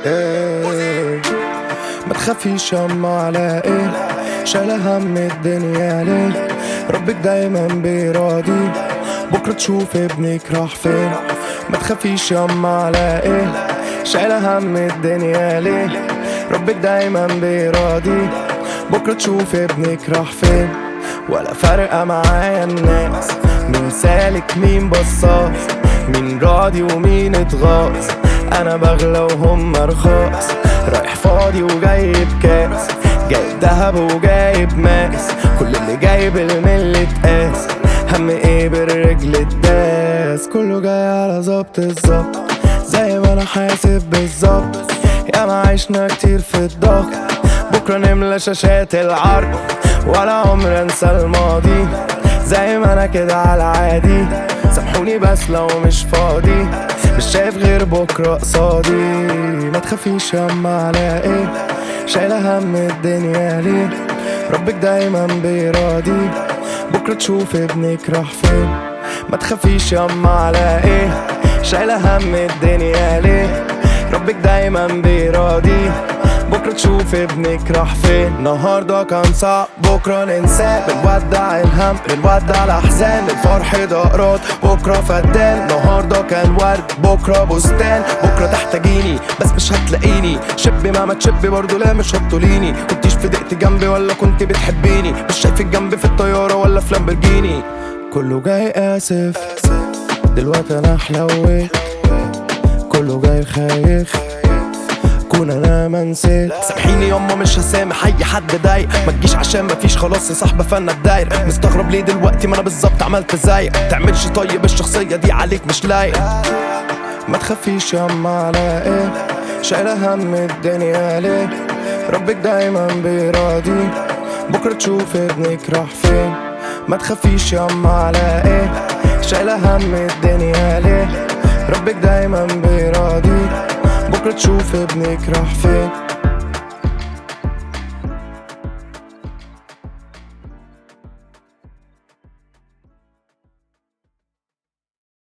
إيه ما تخافيش يما على ايه شايلة هم الدنيا ليه ربك دايما بيراضي بكرة تشوف ابنك راح فين ما تخافيش يما على ايه شايلة هم الدنيا ليه ربك دايما بيراضي بكرة تشوف ابنك راح فين ولا فارقة معايا الناس مين سالك مين بصاص مين راضي ومين اتغاظ انا بغلى وهم رخاص رايح فاضي وجايب كاس جايب دهب وجايب ماس كل اللي جايب المل اتقاس هم ايه بالرجل الداس كله جاي على ظبط الظبط زي ما انا حاسب بالظبط يا ما عشنا كتير في الضغط بكرة نملى شاشات العرض ولا عمر انسى الماضي زي ما انا كده على عادي سامحوني بس لو مش فاضي مش شايف غير بكرة قصادي ما تخافيش يما على ايه شايلة هم الدنيا ليه ربك دايما بيراضي بكرة تشوف ابنك راح فين ما تخافيش يما على ايه شايلة هم الدنيا ليه ربك دايما بيراضي بكرة تشوف ابنك راح فين النهاردة كان صعب بكرة ننساه بنودع الهم بنودع الأحزان الفرح دقرات بكرة فدان النهاردة كان ورد بكرة بستان بكرة تحتاجيني بس مش هتلاقيني شبي مهما تشبي برضه لا مش هتطوليني كنتيش في دقتي جنبي ولا كنت بتحبيني مش شايفك جنبي في الطيارة ولا في لامبرجيني كله جاي آسف دلوقتي أنا حلويت كله جاي خايف كون انا ما نسيت سامحيني يما مش هسامح اي حد ضايق ما تجيش عشان مفيش خلاص يا صاحبه فانا الداير مستغرب ليه دلوقتي ما انا بالظبط عملت زيك تعملش طيب الشخصيه دي عليك مش لايق ما تخافيش يما على ايه شايله هم الدنيا ليه ربك دايما بيراضي بكره تشوف ابنك راح فين ما تخافيش يما على ايه شايله هم الدنيا ليه ربك دايما بيراضي بكرة تشوف ابنك راح فين